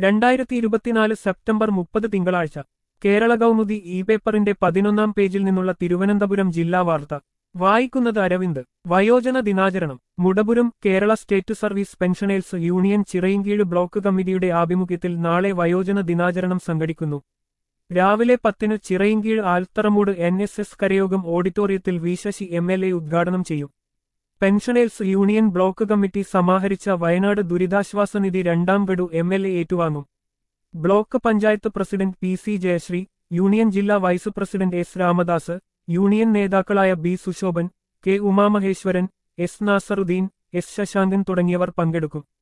രണ്ടായിരത്തി ഇരുപത്തിനാല് സെപ്റ്റംബർ മുപ്പത് തിങ്കളാഴ്ച കേരള കൗമുദി ഇ പേപ്പറിന്റെ പതിനൊന്നാം പേജിൽ നിന്നുള്ള തിരുവനന്തപുരം ജില്ലാ വാർത്ത വായിക്കുന്നത് അരവിന്ദ് വയോജന ദിനാചരണം Mudapuram Kerala state service pensioners union Chirayinkeezhu block കമ്മിറ്റിയുടെ ആഭിമുഖ്യത്തിൽ നാളെ വയോജന ദിനാചരണം സംഘടിക്കുന്നു രാവിലെ പത്തിന് Chirayinkeezhu Altharamoodu N S S കരയോഗം ഓഡിറ്റോറിയത്തിൽ V Sasi M L A ഉദ്ഘാടനം ചെയ്യും പെൻഷനേഴ്സ് യൂണിയൻ ബ്ലോക്ക് കമ്മിറ്റി സമാഹരിച്ച വയനാട് ദുരിതാശ്വാസ നിധി രണ്ടാം ഗഡു എം എൽ എ ഏറ്റുവാങ്ങും block panchayat president P C Jayasree union ജില്ലാ vice president S Ramadas union നേതാക്കളായ B Sushobhan K Umamaheswaran S Nasaruddin S Shashankan തുടങ്ങിയവർ പങ്കെടുക്കും